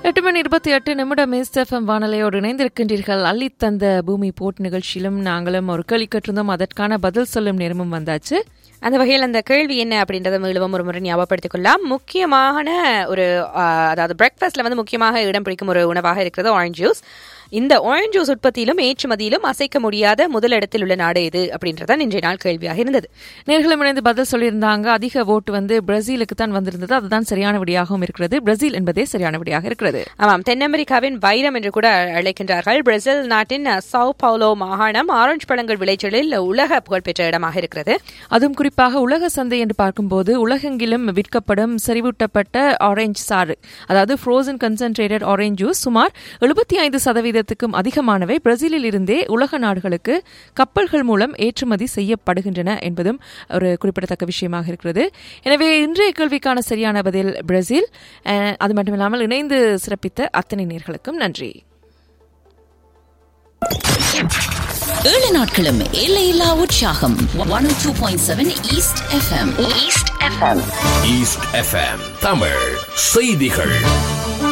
எட்டு மணி இருபத்தி எட்டு நிமிடம் எஸ்எஃப்எம் வானலையோடு இணைந்திருக்கின்றீர்கள் அள்ளி தந்த பூமி போட் நிகழ்ச்சியிலும் நாங்களும் ஒரு கேள்வி கற்றிருந்தோம் அதற்கான பதில் சொல்லும் நேரமும் வந்தாச்சு அந்த வகையில் அந்த கேள்வி என்ன அப்படின்றத மீளவும் ஒரு முறை ஞாபகப்படுத்திக் கொள்ளலாம் முக்கியமான ஒரு ஆ, அதாவது பிரேக்ஃபாஸ்ட்ல வந்து முக்கியமாக இடம் பிடிக்கும் ஒரு உணவாக இருக்கிறது ஆரஞ்ச் ஜூஸ் இந்த ஆரஞ்ச் ஜூஸ் உற்பத்தியிலும் ஏற்றுமதியிலும் அசைக்க முடியாத முதலிடத்தில் உள்ள நாடு எது அப்படின்றதான் இன்றைய நாள் கேள்வியாக இருந்தது நேர்களும் இணைந்து பதில் சொல்லியிருந்தாங்க அதிக ஓட்டு வந்து பிரேசிலுக்கு தான் வந்திருந்தது அதுதான் சரியான விடையாகவும் இருக்கிறது பிரேசில் என்பதே சரியான விடையாக இருக்கிறது ஆமாம் தென் அமெரிக்காவின் வைரம் என்று கூட அழைக்கின்றார்கள் பிரேசில் நாட்டின் சவு பவுலோ மாகாணம் ஆரஞ்சு பழங்கள் விளைச்சலில் உலக புகழ்பெற்ற இடமாக இருக்கிறது அதுவும் குறிப்பாக உலக சந்தை என்று பார்க்கும்போது உலகெங்கிலும் விற்கப்படும் செறிவூட்டப்பட்ட ஆரஞ்சு சாறு அதாவது ஃப்ரோசன் கன்சென்ட்ரேட்டட் ஆரஞ்சு ஜூஸ் சுமார் எழுபத்தி ஐந்து சதவீதத்துக்கும் அதிகமானவை பிரேசிலில் இருந்தே உலக நாடுகளுக்கு கப்பல்கள் மூலம் ஏற்றுமதி செய்யப்படுகின்றன என்பதும் ஒரு குறிப்பிடத்தக்க விஷயமாக இருக்கிறது எனவே இன்றைய கேள்விக்கான சரியான பதில் பிரேசில் அஹ், அது மட்டுமில்லாமல் இணைந்து சிறப்பித்த அத்தனை நேர்களுக்கும் நன்றி ஏழு நாட்களும் எல்லையில்லா உற்சாகம் one two point seven east FM east FM east FM Tamil செய்திகள்